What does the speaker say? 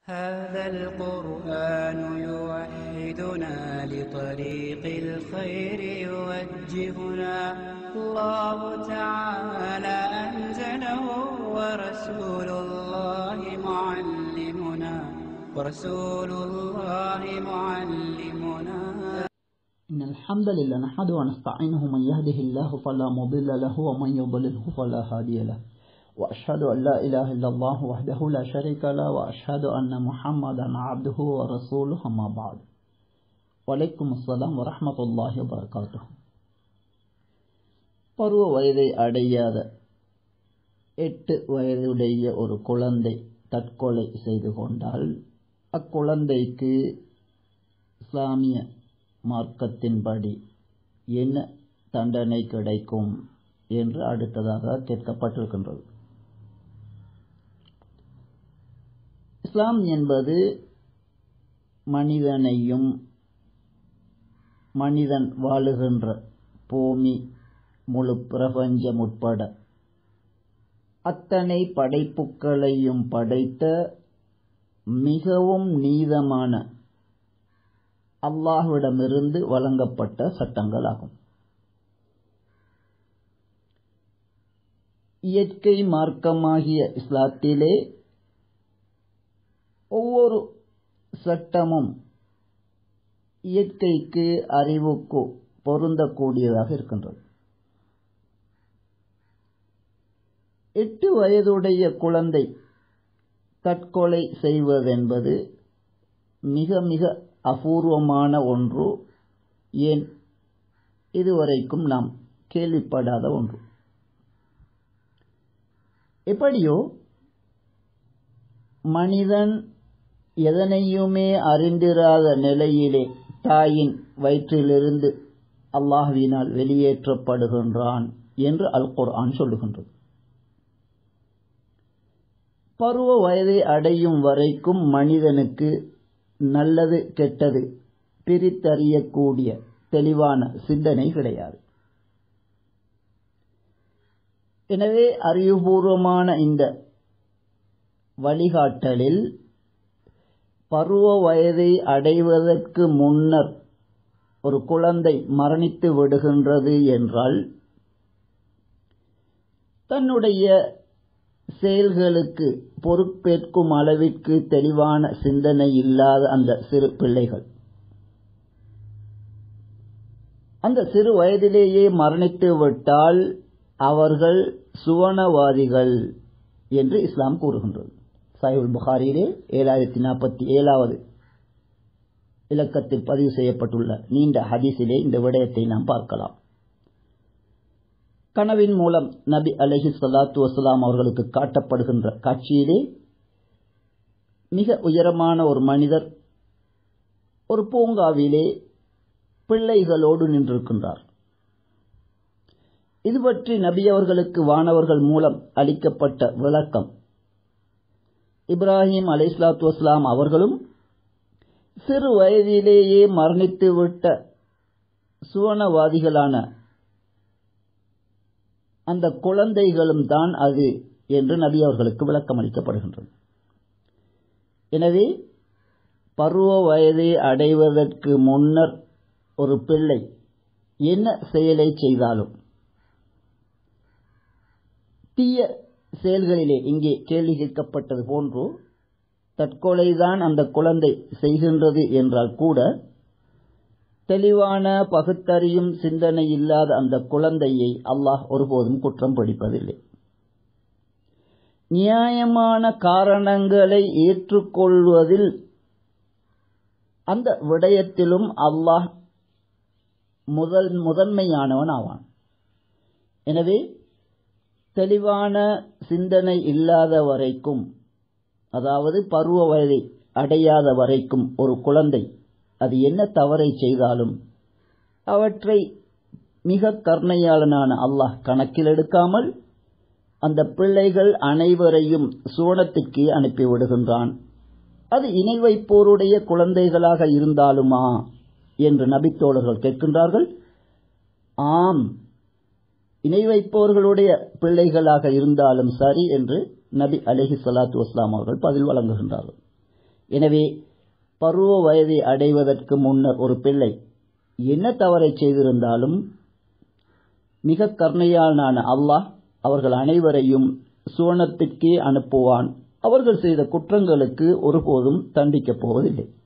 هذا القرآن يوحدنا لطريق الخير يوجهنا الله تعالى أنزله ورسول الله معلمنا ورسول الله معلمنا إن الحمد لله نحمده ونستعينه من يهده الله فلا مضل له ومن يضلله فلا هادي له وأشهد أن لا إله إلا الله وحده لا شريك له وأشهد أن محمدا عبده ورسوله أما بعد وعليكم السلام ورحمة الله وبركاته பருவ வயதை அடையாத எட்டு வயதுடைய ஒரு குழந்தை தற்கொலை செய்து கொண்டால் அக்குழந்தைக்கு இஸ்லாமிய மார்க்கத்தின்படி என்ன தண்டனை கிடைக்கும் என்று அடுத்ததாக கேட்கப்பட்டிருக்கின்றது இஸ்லாம் என்பது மனிதனையும் மனிதன் வாழுகின்ற பூமி முழு பிரபஞ்சம் உட்பட அத்தனை படைப்புகளையும் படைத்த மிகவும் நீதமான அல்லாஹ்விடமிருந்து வழங்கப்பட்ட சட்டங்களாகும் இயற்கை மார்க்கமாகிய இஸ்லாத்திலே ஒவ்வொரு சட்டமும் இயற்கைக்கு அறிவுக்கு பொருந்தக்கூடியதாக இருக்கின்றது எட்டு வயதுடைய குழந்தை தற்கொலை செய்வதென்பது மிக மிக அபூர்வமான ஒன்று ஏன் இதுவரைக்கும் நாம் கேள்விப்படாத ஒன்று எப்படியோ மனிதன் எதனையுமே அறிந்திராத நிலையிலே தாயின் வயிற்றிலிருந்து அல்லாஹ்வினால் வெளியேற்றப்படுகின்றான் என்று அல் குர்ஆன் சொல்லுகின்றது பருவ வயதை அடையும் வரைக்கும் மனிதனுக்கு நல்லது கெட்டது பிரித்தறியக்கூடிய தெளிவான சிந்தனை கிடையாது எனவே அறிவுபூர்வமான இந்த வழிகாட்டலில் பருவ வயதை அடைவதற்கு முன்னர் ஒரு குழந்தை மரணித்து விடுகின்றது என்றால் தன்னுடைய செயல்களுக்கு பொறுப்பேற்கும் அளவிற்கு தெளிவான சிந்தனை இல்லாத அந்த சிறு பிள்ளைகள் அந்த சிறு வயதிலேயே மரணித்து விட்டால் அவர்கள் சுவனவாதிகள் என்று இஸ்லாம் கூறுகின்றது சாஹிபுல் புகாரியிலே ஏழாயிரத்தி நாற்பத்தி ஏழாவது இலக்கத்தில் பதிவு செய்யப்பட்டுள்ள நீண்ட ஹதீஸிலே இந்த விடயத்தை நாம் பார்க்கலாம் கனவின் மூலம் நபி அலஹி சலாத்து வசலாம் அவர்களுக்கு காட்டப்படுகின்ற காட்சியிலே மிக உயரமான ஒரு மனிதர் ஒரு பூங்காவிலே பிள்ளைகளோடு நின்றிருக்கின்றார் இது பற்றி நபி அவர்களுக்கு வானவர்கள் மூலம் அளிக்கப்பட்ட விளக்கம் இப்ராஹிம் அலை இஸ்லாத்து வஸ்லாம் அவர்களும் சிறு வயதிலேயே மரணித்து விட்ட சுவனவாதிகளான அந்த குழந்தைகளும் தான் அது என்று நபி அவர்களுக்கு விளக்கம் அளிக்கப்படுகின்றது எனவே பருவ வயதை அடைவதற்கு முன்னர் ஒரு பிள்ளை என்ன செயலை செய்தாலும் தீய செயல்களிலே இங்கே கேள்வி கேட்கப்பட்டது போன்று தற்கொலைதான் அந்த குழந்தை செய்கின்றது என்றால் கூட தெளிவான பகுத்தறியும் சிந்தனை இல்லாத அந்த குழந்தையை அல்லாஹ் ஒருபோதும் குற்றம் பிடிப்பதில்லை நியாயமான காரணங்களை ஏற்றுக்கொள்வதில் அந்த விடயத்திலும் அல்லாஹ் முதல் முதன்மையானவன் ஆவான் எனவே தெளிவான சிந்தனை இல்லாத வரைக்கும் அதாவது பருவ வயதை அடையாத வரைக்கும் ஒரு குழந்தை அது என்ன தவறை செய்தாலும் அவற்றை மிக கருணையாளனான அல்லாஹ் கணக்கில் எடுக்காமல் அந்த பிள்ளைகள் அனைவரையும் சூனத்துக்கு அனுப்பிவிடுகின்றான் அது இணை வைப்போருடைய குழந்தைகளாக இருந்தாலுமா என்று நபித்தோழர்கள் கேட்கின்றார்கள் ஆம் இணை வைப்பவர்களுடைய பிள்ளைகளாக இருந்தாலும் சரி என்று நபி அலிஹி சலாத்து வஸ்லாம் அவர்கள் பதில் வழங்குகின்றார்கள் எனவே பருவ வயதை அடைவதற்கு முன்னர் ஒரு பிள்ளை என்ன தவறை செய்திருந்தாலும் மிக கருணையாளனான அல்லாஹ் அவர்கள் அனைவரையும் சுவனத்திற்கே அனுப்புவான் அவர்கள் செய்த குற்றங்களுக்கு ஒருபோதும் தண்டிக்கப் போவதில்லை